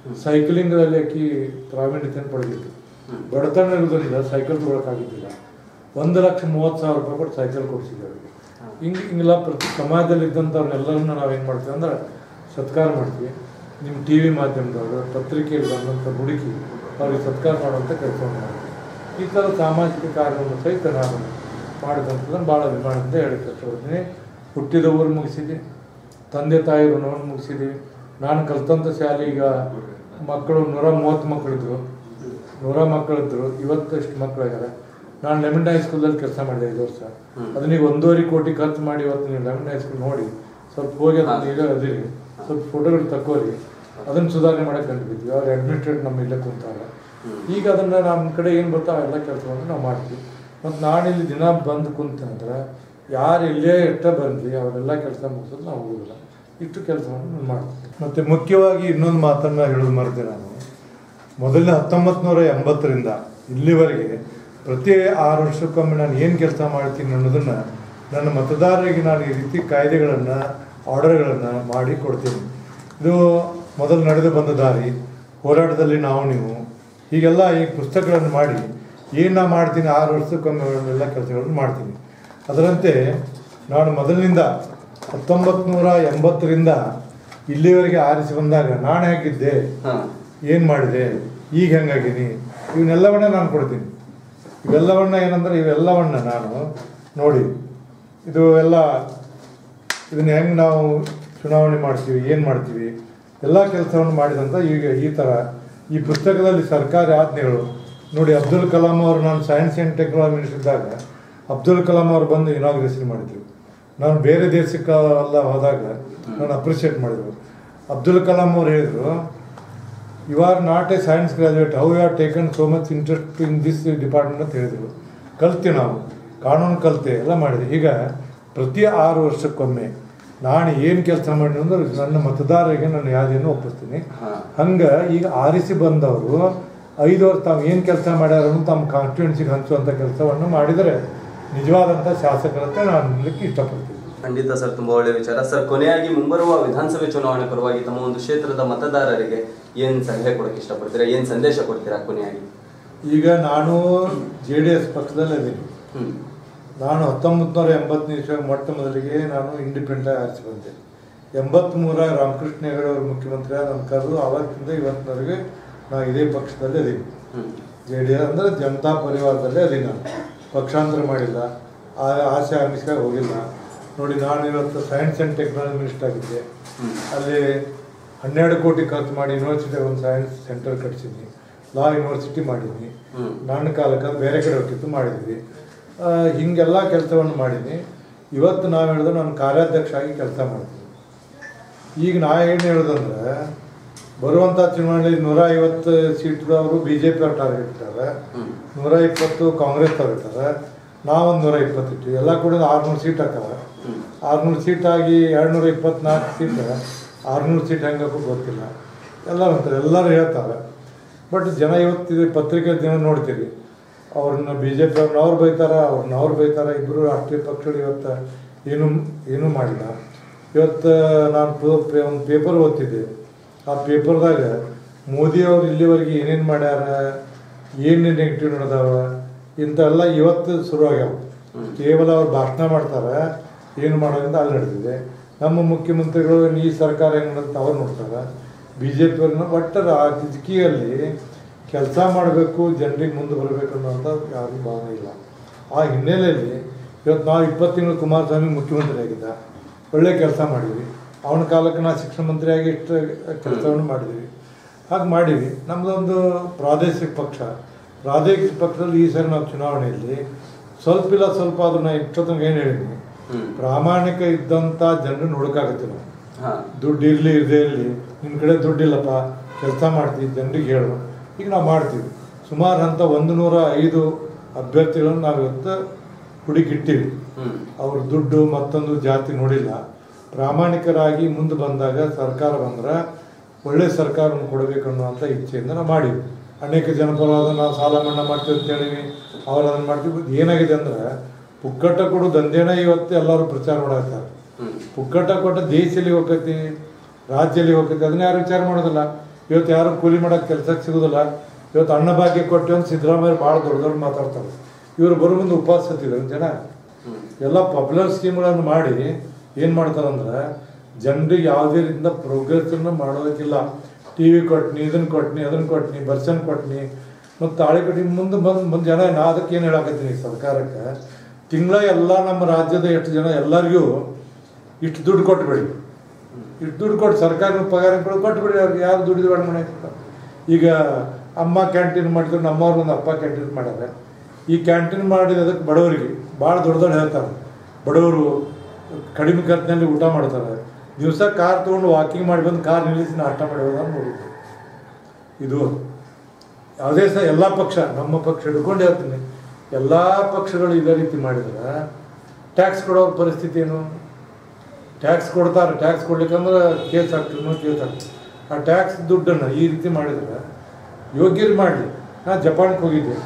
[SPEAKER 2] ಸೈಕ್ಲಿಂಗ್ದಲ್ಲಿ ಆಕಿ ಪ್ರಾವೀಣ್ಯತೆಯನ್ನು ಪಡೆದಿತ್ತು ಬಡತನ ಇರುವುದರಿಂದ ಸೈಕಲ್ ತೊಗೊಳಕ್ಕಾಗಿದ್ದಿಲ್ಲ ಒಂದು ಲಕ್ಷ ಮೂವತ್ತು ಸಾವಿರ ರೂಪಾಯಿ ಕೊಟ್ಟು ಸೈಕಲ್ ಕೊಡಿಸಿದ್ದೆ ಅವರಿಗೆ ಹಿಂಗೆ ಹಿಂಗೆಲ್ಲ ಪ್ರತಿ ಸಮಾಜದಲ್ಲಿ ಇದ್ದಂಥವ್ರನ್ನೆಲ್ಲರನ್ನ ನಾವು ಏನು ಮಾಡ್ತೀವಿ ಅಂದ್ರೆ ಸತ್ಕಾರ ಮಾಡ್ತೀವಿ ನಿಮ್ಮ ಟಿ ವಿ ಮಾಧ್ಯಮದವರು ಪತ್ರಿಕೆಯಲ್ಲಿ ಬಂದಂಥ ಹುಡುಕಿ ಅವ್ರಿಗೆ ಸತ್ಕಾರ ಮಾಡುವಂಥ ಕೆಲಸವನ್ನು ಮಾಡ್ತೀವಿ ಈ ಥರ ಸಾಮಾಜಿಕ ಕಾರ್ಯವನ್ನು ಸಹಿತ ನಾನು ಮಾಡಿದಂಥದ್ದನ್ನು ಭಾಳ ಅಭಿಮಾನದಿಂದ ಹೇಳಕ್ಕೆ ಇಷ್ಟಪಡ್ತೀನಿ ಹುಟ್ಟಿದ ಊರು ಮುಗಿಸಿದೆ ತಂದೆ ತಾಯಿ ಋಣವನ್ನು ಮುಗಿಸಿದ್ದೀವಿ ನಾನು ಕಲ್ತಂಥ ಶಾಲೆ ಈಗ ಮಕ್ಕಳು ನೂರ ಮೂವತ್ತು ಮಕ್ಕಳಿದ್ರು ನೂರ ಮಕ್ಕಳಿದ್ರು ಇವತ್ತಷ್ಟು ಮಕ್ಕಳಾಗ್ಯಾರ ನಾನು ಲೆಮನ್ ಹೈಸ್ಕೂಲಲ್ಲಿ ಕೆಲಸ ಮಾಡಿದೆ ಐದು ವರ್ಷ ಅದನ್ನ ಈಗ ಒಂದೂವರೆ ಕೋಟಿ ಖರ್ಚು ಮಾಡಿ ಇವತ್ತು ನೀವು ಲೆಮನ್ ಹೈಸ್ಕೂಲ್ ನೋಡಿ ಸ್ವಲ್ಪ ಹೋಗಿ ಅದನ್ನ ಈಗ ಅದಿರಿ ಸ್ವಲ್ಪ ಫೋಟೋಗಳು ತಕ್ಕೋರಿ ಅದನ್ನು ಸುಧಾರಣೆ ಮಾಡಕ್ಕೆ ಕಂಡುಬಿದ್ವಿ ಅವ್ರು ಅಡ್ಮಿನಿಸ್ಟ್ರೇಟ್ ನಮ್ಮ ಇಲ್ಲೇ ಕುಂತಾರೆ ಈಗ ಅದನ್ನು ನಮ್ಮ ಕಡೆ ಏನು ಬರ್ತಾವೆ ಎಲ್ಲ ಕೆಲಸವನ್ನು ನಾವು ಮಾಡ್ತೀವಿ ಮತ್ತು ನಾನಿಲ್ಲಿ ದಿನ ಬಂದು ಕುಂತಂದ್ರೆ ಯಾರು ಇಲ್ಲೇ ಎಷ್ಟ ಬಂದ್ರಿ ಅವರೆಲ್ಲ ಕೆಲಸ ಮುಗಿಸೋದು ನಾವು ಹೋಗೋದಿಲ್ಲ ಇಷ್ಟು ಕೆಲಸವನ್ನು ನಾನು ಮಾಡ್ತೀನಿ ಮತ್ತು ಮುಖ್ಯವಾಗಿ ಇನ್ನೊಂದು ಮಾತನ್ನು ಹೇಳೋದು ಮರೆತೆ ನಾನು ಮೊದಲನೇ ಹತ್ತೊಂಬತ್ತು ನೂರ ಎಂಬತ್ತರಿಂದ ಇಲ್ಲಿವರೆಗೆ ಪ್ರತಿ ಆರು ವರ್ಷಕ್ಕೊಮ್ಮೆ ನಾನು ಏನು ಕೆಲಸ ಮಾಡ್ತೀನಿ ಅನ್ನೋದನ್ನು ನನ್ನ ಮತದಾರರಿಗೆ ನಾನು ಈ ರೀತಿ ಕಾಯ್ದೆಗಳನ್ನು ಆರ್ಡರ್ಗಳನ್ನು ಮಾಡಿ ಕೊಡ್ತೀನಿ ಇದು ಮೊದಲು ನಡೆದು ಬಂದ ದಾರಿ ಹೋರಾಟದಲ್ಲಿ ನಾವು ನೀವು ಹೀಗೆಲ್ಲ ಈ ಪುಸ್ತಕಗಳನ್ನು ಮಾಡಿ ಏನು ನಾ ಮಾಡ್ತೀನಿ ಆರು ವರ್ಷಕ್ಕೊಮ್ಮೆ ಎಲ್ಲ ಕೆಲಸಗಳನ್ನು ಮಾಡ್ತೀನಿ ಅದರಂತೆ ನಾನು ಮೊದಲಿನಿಂದ ಹತ್ತೊಂಬತ್ತು ನೂರ ಎಂಬತ್ತರಿಂದ ಇಲ್ಲಿವರೆಗೆ ಆರಿಸಿ ಬಂದಾಗ ನಾನು ಹೇಗಿದ್ದೆ
[SPEAKER 1] ಹಾಂ
[SPEAKER 2] ಏನು ಮಾಡಿದೆ ಈಗ ಹೆಂಗಾಗೀನಿ ಇವನ್ನೆಲ್ಲವನ್ನ ನಾನು ಕೊಡ್ತೀನಿ ಇವೆಲ್ಲವನ್ನ ಏನಂದ್ರೆ ಇವೆಲ್ಲವನ್ನ ನಾನು ನೋಡಿ ಇದು ಎಲ್ಲ ಇದನ್ನ ಹೆಂಗೆ ನಾವು ಚುನಾವಣೆ ಮಾಡ್ತೀವಿ ಏನು ಮಾಡ್ತೀವಿ ಎಲ್ಲ ಕೆಲಸವನ್ನು ಮಾಡಿದಂಥ ಈಗ ಈ ಥರ ಈ ಪುಸ್ತಕದಲ್ಲಿ ಸರ್ಕಾರಿ ಆಜ್ಞೆಗಳು ನೋಡಿ ಅಬ್ದುಲ್ ಕಲಾಂ ಅವರು ನಾನು ಸೈನ್ಸ್ ಆ್ಯಂಡ್ ಟೆಕ್ನಾಲಜಿ ಮಿನಿಸ್ಟರ್ ಇದ್ದಾಗ ಅಬ್ದುಲ್ ಕಲಾಂ ಅವರು ಬಂದು ಇನಾಗ್ರೇಷನ್ ಮಾಡಿದ್ರು ನಾನು ಬೇರೆ ದೇಶಕ್ಕೆ ಎಲ್ಲ ಹೋದಾಗ ನಾನು ಅಪ್ರಿಷಿಯೇಟ್ ಮಾಡಿದ್ರು ಅಬ್ದುಲ್ ಕಲಾಂ ಅವ್ರು ಹೇಳಿದರು you are not a science graduate how you are taken so much interest in this department ಅಂತ ಹೇಳಿದರು ಕಲ್ತೆ ನಾವು ಕಾನೂನು ಕಲ್ತೆ ಎಲ್ಲ ಮಾಡಿದೆ ಈಗ ಪ್ರತಿ ಆರು ವರ್ಷಕ್ಕೊಮ್ಮೆ ನಾನು ಏನು ಕೆಲಸ ಮಾಡಿ ಅಂದ್ರೆ ನನ್ನ ಮತದಾರರಿಗೆ ನಾನು ಯಾವ್ದೇನು ಒಪ್ಪಿಸ್ತೀನಿ
[SPEAKER 1] ಹಾಂ
[SPEAKER 2] ಹಂಗೆ ಈಗ ಆರಿಸಿ ಬಂದವರು ಐದು ವರ್ಷ ತಾವು ಏನು ಕೆಲಸ ಮಾಡ್ಯಾರ ಅನ್ನೋದು ತಮ್ಮ ಕಾನ್ಸ್ಟಿಟ್ಯೂನ್ಸಿಗೆ ಹಂಚುವಂಥ ಕೆಲಸವನ್ನು ಮಾಡಿದರೆ ನಿಜವಾದಂಥ ಶಾಸಕರಂತೆ ನಾನು ಅನ್ನಲಿಕ್ಕೆ ಇಷ್ಟಪಡ್ತೀನಿ
[SPEAKER 1] ಖಂಡಿತ ಸರ್ ತುಂಬಾ ಒಳ್ಳೆಯ ವಿಚಾರ ಸರ್ ಕೊನೆಯಾಗಿ ಮುಂಬರುವ ವಿಧಾನಸಭೆ ಚುನಾವಣೆ ಪರವಾಗಿ ತಮ್ಮ ಒಂದು ಕ್ಷೇತ್ರದ ಮತದಾರರಿಗೆ ಏನ್ ಸಲಹೆ ಕೊಡಕ್ಕೆ ಇಷ್ಟಪಡ್ತೀರಾ ಏನ್ ಸಂದೇಶ ಕೊಡ್ತೀರಾ ಕೊನೆಯಾಗಿ
[SPEAKER 2] ಈಗ ನಾನು ಜೆ ಡಿ ಎಸ್ ಪಕ್ಷದಲ್ಲಿ ಇದ್ದೀನಿ
[SPEAKER 1] ಹ್ಮ್
[SPEAKER 2] ನಾನು ಹತ್ತೊಂಬತ್ತು ನೂರ ಎಂಬತ್ತನೇ ಇಸ್ವಿ ಮೊಟ್ಟ ಮೊದಲಿಗೆ ನಾನು ಇಂಡಿಪೆಂಡೆಂಟ್ ಆರಿಸಿ ಬಂದೆ ಎಂಬತ್ತ್ಮೂರ ರಾಮಕೃಷ್ಣ ಹೆಗಡೆ ಅವರು ಮುಖ್ಯಮಂತ್ರಿ ನನ್ನ ಕರೆದು ಅವತ್ತಿಂದ ಇವತ್ತಿನವರೆಗೆ ನಾನು ಇದೇ ಪಕ್ಷದಲ್ಲೇ ಇದೀನಿ
[SPEAKER 1] ಹ್ಮ್
[SPEAKER 2] ಜೆ ಡಿ ಎಸ್ ಅಂದರೆ ಜನತಾ ಪರಿವಾರದಲ್ಲೇ ಅದೀನಿ ನಾನು ಪಕ್ಷಾಂತರ ಮಾಡಿಲ್ಲ ಆ ಆಸೆ ಆಮಿಷಕ್ಕೆ ಹೋಗಿಲ್ಲ ನೋಡಿ ನಾನು ಇವತ್ತು ಸೈನ್ಸ್ ಆ್ಯಂಡ್ ಟೆಕ್ನಾಲಜಿ ಮಿನಿಸ್ಟರ್ ಆಗಿದ್ದೆ
[SPEAKER 1] ಹ್ಮ್.
[SPEAKER 2] ಅಲ್ಲಿ ಹನ್ನೆರಡು ಕೋಟಿ ಖರ್ಚು ಮಾಡಿ ಯೂನಿವರ್ಸಿಟಿ ಒಂದು ಸೈನ್ಸ್ ಸೆಂಟರ್ ಕಟ್ಸಿದ್ನಿ ಲಾ ಯೂನಿವರ್ಸಿಟಿ ಮಾಡಿದ್ನಿ
[SPEAKER 1] ಹ್ಮ್.
[SPEAKER 2] ನನ್ನ ಕಾಲಕ್ಕೆ ಅದು ಬೇರೆ ಕಡೆ ಹೋಗಿತ್ತು ಮಾಡಿದ್ವಿ ಆ, ಹಿಂಗೆಲ್ಲ ಕೆಲಸವನ್ನು ಮಾಡೀನಿ ಇವತ್ತು ನಾವು ಹೇಳಿದ್ರೆ ನಾನು ಕಾರ್ಯಾಧ್ಯಕ್ಷ ಆಗಿ ಕೆಲಸ ಮಾಡ್ತೀನಿ ಈಗ ನಾ ಏನು ಹೇಳೋದಂದ್ರೆ ಬರುವಂಥ ಚುನಾವಣೆಯಲ್ಲಿ ನೂರ ಐವತ್ತು ಸೀಟ್ದವರು ಬಿ ಜೆ ಪಿ ಅವ್ರು ಟಾರ್ಗೆಟ್ ಇಟ್ಟಾರೆ
[SPEAKER 1] ಹ್ಮ್
[SPEAKER 2] ನೂರ ಇಪ್ಪತ್ತು ಕಾಂಗ್ರೆಸ್ ಅವ್ರು ಇಟ್ಟಾರೆ ನಾವೊಂದು ನೂರ ಇಪ್ಪತ್ತು ಇಟ್ಟಿವಿ ಎಲ್ಲ ಕೂಡ ಆರುನೂರು ಸೀಟ್ ಹಾಕವೆ
[SPEAKER 1] ಹ್ಮ್
[SPEAKER 2] ಆರುನೂರು ಸೀಟ್ ಆಗಿ ಎರಡುನೂರ ಇಪ್ಪತ್ನಾಲ್ಕು ಸೀಟ್ ಆರುನೂರು ಸೀಟ್ ಹೆಂಗಕ್ಕೂ ಗೊತ್ತಿಲ್ಲ ಎಲ್ಲರೂ ಅಂತಾರೆ ಎಲ್ಲರೂ ಹೇಳ್ತಾರೆ ಬಟ್ ಜನ ಇವತ್ತು ಪತ್ರಿಕೆ ದಿನ ನೋಡ್ತೀವಿ ಅವ್ರನ್ನ ಬಿ ಜೆ ಪಿ ಅವ್ರನ್ನ ಅವ್ರು ಬೈತಾರೆ ಅವ್ರನ್ನ ಅವ್ರು ಬೈತಾರೆ ಇಬ್ಬರು ರಾಷ್ಟ್ರೀಯ ಪಕ್ಷಗಳು ಇವತ್ತು ಏನು ಏನೂ ಮಾಡಿಲ್ಲ ಇವತ್ತು ನಾನು ಒಂದು ಪೇಪರ್ ಓದ್ತಿದ್ದೆ ಆ ಪೇಪರ್ದಾಗ ಮೋದಿ ಅವ್ರು ಇಲ್ಲಿವರೆಗೆ ಏನೇನು ಮಾಡ್ಯಾರ ಏನು ನೆಗೆಟಿವ್ ನಡೆದಾವ ಇಂಥವೆಲ್ಲ ಇವತ್ತು ಶುರುವಾಗ್ಯಾವ
[SPEAKER 1] ಹ್ಮ್.
[SPEAKER 2] ಕೇವಲ ಅವ್ರು ಭಾಷಣ ಮಾಡ್ತಾರೆ ಏನು ಮಾಡೋದ್ರಿಂದ ಅಲ್ಲಿ ನಡೆದಿದೆ ನಮ್ಮ ಮುಖ್ಯಮಂತ್ರಿಗಳು ಈ ಸರ್ಕಾರ ಹೆಂಗೆ ಅಂತ ಅವ್ರು ನೋಡ್ತಾರೆ ಬಿ ಜೆ ಪಿಯವ್ರನ್ನ ಒಟ್ಟು ರಾಜಕೀಯಲ್ಲಿ ಕೆಲಸ ಮಾಡಬೇಕು ಜನರಿಗೆ ಮುಂದೆ ಬರಬೇಕು ಅನ್ನೋಂಥ ಯಾರಿಗೂ ಭಾವನೆ ಇಲ್ಲ ಆ ಹಿನ್ನೆಲೆಯಲ್ಲಿ ಇವತ್ತು ನಾವು ಇಪ್ಪತ್ತು ತಿಂಗಳು ಕುಮಾರಸ್ವಾಮಿ ಮುಖ್ಯಮಂತ್ರಿ ಆಗಿದ್ದ ಒಳ್ಳೆ ಕೆಲಸ ಮಾಡಿದ್ವಿ ಅವನ ಕಾಲಕ್ಕೆ ನಾವು ಶಿಕ್ಷಣ ಮಂತ್ರಿಯಾಗಿ ಇಷ್ಟು ಕೆಲಸವನ್ನು ಮಾಡಿದ್ವಿ ಹಾಗೆ ಮಾಡೀವಿ ನಮ್ಮದೊಂದು ಪ್ರಾದೇಶಿಕ ಪಕ್ಷ ಪ್ರಾದೇಶಿಕ ಪಕ್ಷದಲ್ಲಿ ಈ ಸರಿ ನಾವು ಚುನಾವಣೆಯಲ್ಲಿ ಸ್ವಲ್ಪ ಇಲ್ಲ ಸ್ವಲ್ಪ ಆದ್ರೂ ನಾ ಇಷ್ಟೊತ್ತಂಗ ಏನು ಹೇಳಿದ್ದೀನಿ
[SPEAKER 1] ಹ್ಮ್
[SPEAKER 2] ಪ್ರಾಮಾಣಿಕ ಇದ್ದಂಥ ಜನರನ್ನ ಹುಡುಕಾಗತ್ತೀವಿ ನಾವು
[SPEAKER 1] ಹಾ
[SPEAKER 2] ದುಡ್ಡು ಇರಲಿ ಇರದೇ ಇರಲಿ ನಿನ್ನ ಕಡೆ ದುಡ್ಡಿಲ್ಲಪ್ಪ ಕೆಲಸ ಮಾಡ್ತೀವಿ ಜನರಿಗೆ ಹೇಳು ಈಗ ನಾವು ಮಾಡ್ತೀವಿ ಸುಮಾರು ಅಂತ ಒಂದು ನೂರ ಐದು ಅಭ್ಯರ್ಥಿಗಳನ್ನು ನಾವು ಇವತ್ತು ಹುಡುಕಿಟ್ಟಿವಿ
[SPEAKER 1] ಹ್ಮ್
[SPEAKER 2] ಅವ್ರ ದುಡ್ಡು ಮತ್ತೊಂದು ಜಾತಿ ನೋಡಿಲ್ಲ ಪ್ರಾಮಾಣಿಕರಾಗಿ ಮುಂದೆ ಬಂದಾಗ ಸರ್ಕಾರ ಬಂದ್ರೆ ಒಳ್ಳೆ ಸರ್ಕಾರವನ್ನು ಕೊಡಬೇಕು ಅನ್ನುವಂಥ ಇಚ್ಛೆಯಿಂದ ನಾವು ಮಾಡೀವಿ ಅನೇಕ ಜನಪರವಾದ ನಾವು ಸಾಲ ಮನ್ನಾ ಮಾಡ್ತೀವಿ ಅಂತ ಹೇಳಿವಿ ಅವ್ರು ಅದನ್ನು ಮಾಡ್ತೀವಿ ಏನಾಗಿದೆ ಅಂದ್ರೆ ಪುಕ್ಕಟ್ಟ ಕೊಡು ದಂಧೆನ ಇವತ್ತು ಎಲ್ಲರೂ ಪ್ರಚಾರ ಮಾಡಾಕ್ತಾರೆ
[SPEAKER 1] ಹ್ಮ್
[SPEAKER 2] ಪುಕ್ಕಟ್ಟ ಕೊಟ್ಟ ದೇಶದಲ್ಲಿ ಹೋಗತಿ ರಾಜ್ಯದಲ್ಲಿ ಹೋಗತಿ ಅದನ್ನ ಯಾರು ವಿಚಾರ ಮಾಡೋದಿಲ್ಲ ಇವತ್ತು ಯಾರು ಕೂಲಿ ಮಾಡೋಕೆ ಕೆಲಸಕ್ಕೆ ಸಿಗೋದಿಲ್ಲ ಇವತ್ತು ಅನ್ನ ಭಾಗ್ಯ ಕೊಟ್ಟು ಅಂತ ಸಿದ್ದರಾಮಯ್ಯ ಭಾಳ ದೊಡ್ಡ ದೊಡ್ಡ ಮಾತಾಡ್ತಾರೆ ಇವರು ಬರೋ ಮುಂದೆ ಉಪವಾಸ ಸತ್ತಿದ್ದಾರೆ ಜನ ಎಲ್ಲ ಪಾಪ್ಯುಲರ್ ಸ್ಕೀಮ್ಗಳನ್ನು ಮಾಡಿ ಏನು ಮಾಡ್ತಾರಂದ್ರೆ ಜನರಿಗೆ ಯಾವುದೇ ರೀತಿಯಿಂದ ಪ್ರೋಗ್ರೆಸ್ಸನ್ನು ಮಾಡೋದಕ್ಕಿಲ್ಲ ಟಿ ವಿ ಕೊಟ್ನಿ ಇದನ್ನು ಕೊಟ್ನಿ ಅದನ್ನು ಕೊಟ್ನಿ ಬರ್ಸನ್ ಕೊಟ್ನಿ ಮತ್ತು ತಾಳಿ ಕೊಟ್ಟಿ ಮುಂದೆ ಬಂದು ಮುಂದೆ ಜನ ನಾ ಅದಕ್ಕೆ ಏನು ಹೇಳಕತ್ತೀನಿ ಸರ್ಕಾರಕ್ಕೆ ತಿಂಗಳ ಎಲ್ಲ ನಮ್ಮ ರಾಜ್ಯದ ಎಷ್ಟು ಜನ ಎಲ್ಲರಿಗೂ ಇಷ್ಟು ದುಡ್ಡು ಕೊಟ್ಬಿಡಿ ಇಷ್ಟು ದುಡ್ಡು ಕೊಟ್ಟು ಸರ್ಕಾರ ಪಗಾರ ಕೊಡು ಕೊಟ್ಬಿಡಿ ಅವ್ರಿಗೆ ಯಾರು ದುಡ್ಡು ಬೇಡ ಮನೆ ಈಗ ಅಮ್ಮ ಕ್ಯಾಂಟೀನ್ ಮಾಡಿದ್ರು ನಮ್ಮವ್ರು ಒಂದು ಅಪ್ಪ ಕ್ಯಾಂಟೀನ್ ಮಾಡ್ಯಾರ ಈ ಕ್ಯಾಂಟೀನ್ ಮಾಡಿದ ಅದಕ್ಕೆ ಬಡವರಿಗೆ ಭಾಳ ದೊಡ್ಡ ದೊಡ್ಡ ಹೇಳ್ತಾರೆ ಬಡವರು ಕಡಿಮೆ ಖರ್ಚಿನಲ್ಲಿ ಊಟ ಮಾಡ್ತಾರೆ ದಿವಸ ಕಾರ್ ತೊಗೊಂಡು ವಾಕಿಂಗ್ ಮಾಡಿ ಬಂದು ಕಾರ್ ನಿಲ್ಲಿಸಿ ನಾಷ್ಟ ಮಾಡಿ ಹೋಗೋದನ್ನ ನೋಡಿದ್ವಿ ಇದು ಯಾವುದೇ ಸಹ ಎಲ್ಲ ಪಕ್ಷ ನಮ್ಮ ಪಕ್ಷ ಹಿಡ್ಕೊಂಡು ಹೇಳ್ತೀನಿ ಎಲ್ಲ ಪಕ್ಷಗಳು ಇದೇ ರೀತಿ ಮಾಡಿದ್ರೆ ಟ್ಯಾಕ್ಸ್ ಕೊಡೋರ ಪರಿಸ್ಥಿತಿ ಏನು ಟ್ಯಾಕ್ಸ್ ಕೊಡ್ತಾರೆ ಟ್ಯಾಕ್ಸ್ ಕೊಡ್ಲಿಕ್ಕಂದ್ರೆ ಕೇಸ್ ಹಾಕ್ತೀವಿ ಕೇಸ್ ಹಾಕ್ತೀವಿ ಆ ಟ್ಯಾಕ್ಸ್ ದುಡ್ಡನ್ನು ಈ ರೀತಿ ಮಾಡಿದ್ರೆ ಯೋಗ್ಯರು ಮಾಡಲಿ ನಾ ಜಪಾನ್ಗೆ ಹೋಗಿದ್ದೆ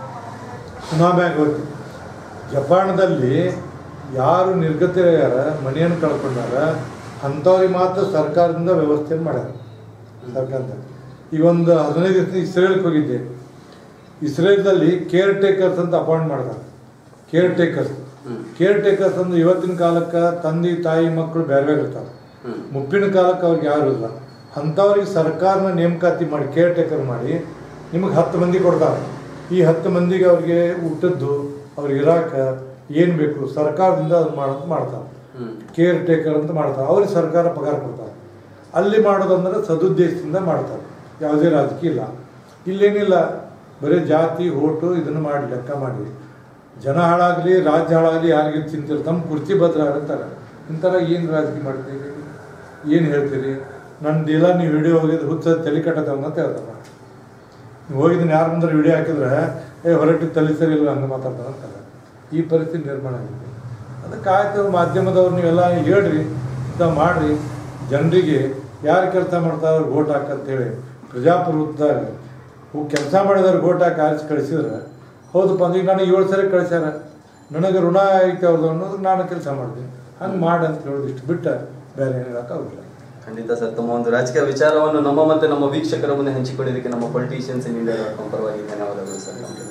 [SPEAKER 2] ಸುನಾಮ್ಯಾಗ ಹೋಗ್ತೀವಿ ಜಪಾನದಲ್ಲಿ ಯಾರು ನಿರ್ಗತಿರ್ಯಾರ ಮನೆಯನ್ನು ಕಳ್ಕೊಂಡಾರ ಅಂಥವ್ರಿಗೆ ಮಾತ್ರ ಸರ್ಕಾರದಿಂದ ವ್ಯವಸ್ಥೆ ಮಾಡ್ಯಾರ ಸರ್ಕಾರದಿಂದ ಈಗ ಒಂದು ಹದಿನೈದು ದಿವಸ ಇಸ್ರೇಲ್ಗೆ ಹೋಗಿದ್ದೆ ಇಸ್ರೇಲ್ದಲ್ಲಿ ಕೇರ್ ಟೇಕರ್ಸ್ ಅಂತ ಅಪಾಯಿಂಟ್ ಮಾಡ್ತಾರೆ ಕೇರ್ ಟೇಕರ್ಸ್ ಕೇರ್ ಟೇಕರ್ಸ್ ಅಂದ್ರೆ ಇವತ್ತಿನ ಕಾಲಕ್ಕೆ ತಂದೆ ತಾಯಿ ಮಕ್ಕಳು ಬೇರೆ ಬೇರೆ ಇರ್ತಾರೆ ಮುಪ್ಪಿನ ಕಾಲಕ್ಕೆ ಅವ್ರಿಗೆ ಯಾರು ಇಲ್ಲ ಅಂಥವ್ರಿಗೆ ಸರ್ಕಾರನ ನೇಮಕಾತಿ ಮಾಡಿ ಕೇರ್ ಟೇಕರ್ ಮಾಡಿ ನಿಮಗೆ ಹತ್ತು ಮಂದಿ ಕೊಡ್ತಾರೆ ಈ ಹತ್ತು ಮಂದಿಗೆ ಅವ್ರಿಗೆ ಊಟದ್ದು ಅವ್ರಿಗೆ ಇರಾಕ ಏನು ಬೇಕು ಸರ್ಕಾರದಿಂದ ಅದು ಮಾಡೋದು ಮಾಡ್ತಾರೆ ಕೇರ್ ಟೇಕರ್ ಅಂತ ಮಾಡ್ತಾರೆ ಅವ್ರಿಗೆ ಸರ್ಕಾರ ಪಗಾರ ಕೊಡ್ತಾರೆ ಅಲ್ಲಿ ಮಾಡೋದಂದ್ರೆ ಸದುದ್ದೇಶದಿಂದ ಮಾಡ್ತಾರೆ ಯಾವುದೇ ರಾಜಕೀಯ ಇಲ್ಲ ಇಲ್ಲೇನಿಲ್ಲ ಬರೀ ಜಾತಿ ಓಟು ಇದನ್ನು ಮಾಡಿ ಲೆಕ್ಕ ಮಾಡಿ ಜನ ಹಾಳಾಗಲಿ ರಾಜ್ಯ ಹಾಳಾಗಲಿ ಯಾರಿಗೆ ಚಿಂತಿರ್ ತಮ್ಮ ಕುರ್ಚಿ ಭದ್ರ ಅಂತಾರೆ ಇಂಥರ ಏನು ರಾಜಕೀಯ ಮಾಡ್ತೀರಿ ಏನು ಹೇಳ್ತೀರಿ ನಂದೆಲ್ಲ ನೀವು ವಿಡಿಯೋ ಹೋಗಿದ್ರೆ ಹುಚ್ಚ ತಲೆ ಕಟ್ಟದವ ಅಂತ ಹೇಳ್ತಾರೆ ನೀವು ಹೋಗಿದ್ದೀನಿ ಯಾರ ಮುಂದೆ ವಿಡಿಯೋ ಹಾಕಿದ್ರೆ ಏ ಹೊರಟು ತಲೆ ಸರಿ ಇಲ್ಲ ಹಂಗೆ ಮಾತಾಡ್ತಾರೆ ಅಂತಾರೆ ಈ ಪರಿಸ್ಥಿತಿ ನಿರ್ಮಾಣ ಆಗಿದೆ ಅದಕ್ಕೆ ಆಯ್ತು ಮಾಧ್ಯಮದವ್ರು ನೀವೆಲ್ಲ ಹೇಳ್ರಿ ಇಂಥ ಮಾಡ್ರಿ ಜನರಿಗೆ ಯಾರು ಕೆಲಸ ಮಾಡ್ತಾರೆ ಅವ್ರಿಗೆ ಓಟ್ ಹಾಕಂತೇಳಿ ಪ್ರಜಾಪ್ರಭುತ್ವದಾಗ ಕೆಲಸ ಮಾಡಿದವ್ರು ಓಟ್ ಹಾಕಿ ಆರಿಸಿ ಕಳಿಸಿದ್ರೆ ಹೌದಪ್ಪ ಅಂದ್ರೆ ಈಗ ನನಗೆ ಏಳು ಸರಿ ಕಳಿಸ್ಯಾರ ನನಗೆ ಋಣ ಐತೆ ಅವ್ರದ್ದು ಅನ್ನೋದು ನಾನು ಕೆಲಸ ಮಾಡ್ತೀನಿ ಹಂಗೆ ಮಾಡಿ ಅಂತ ಹೇಳೋದು ಇಷ್ಟು ಬಿಟ್ಟು ಬೇರೆ ಏನು ಹೇಳೋಕ್ಕಾಗೋದಿಲ್ಲ
[SPEAKER 1] ಖಂಡಿತ ಸರ್ ತಮ್ಮ ಒಂದು ರಾಜಕೀಯ ವಿಚಾರವನ್ನು ನಮ್ಮ ಮತ್ತೆ ನಮ್ಮ ವೀಕ್ಷಕರ ಮುಂದೆ ಹಂಚಿಕೊಂಡಿದ್ದಕ್ಕೆ ನಮ್ಮ politicians in India dot com ಪರವಾಗಿ ಧನ್ಯವಾದಗಳು ಸರ್ ನಮಗೆ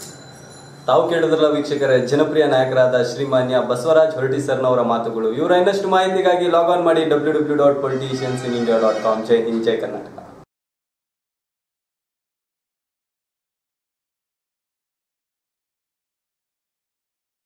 [SPEAKER 1] ತಾವು ಕೇಳಿದ್ರಲ್ಲ ವೀಕ್ಷಕರೇ ಜನಪ್ರಿಯ ನಾಯಕರಾದ ಶ್ರೀಮಾನ್ಯ ಬಸವರಾಜ್ ಹೊರಟಿ ಸರ್ನವರ ಮಾತುಗಳು ಇವರ ಇನ್ನಷ್ಟು ಮಾಹಿತಿಗಾಗಿ ಲಾಗ್ ಆನ್ ಮಾಡಿ W W dot politicians in India dot com Jai Hind Jai Karnataka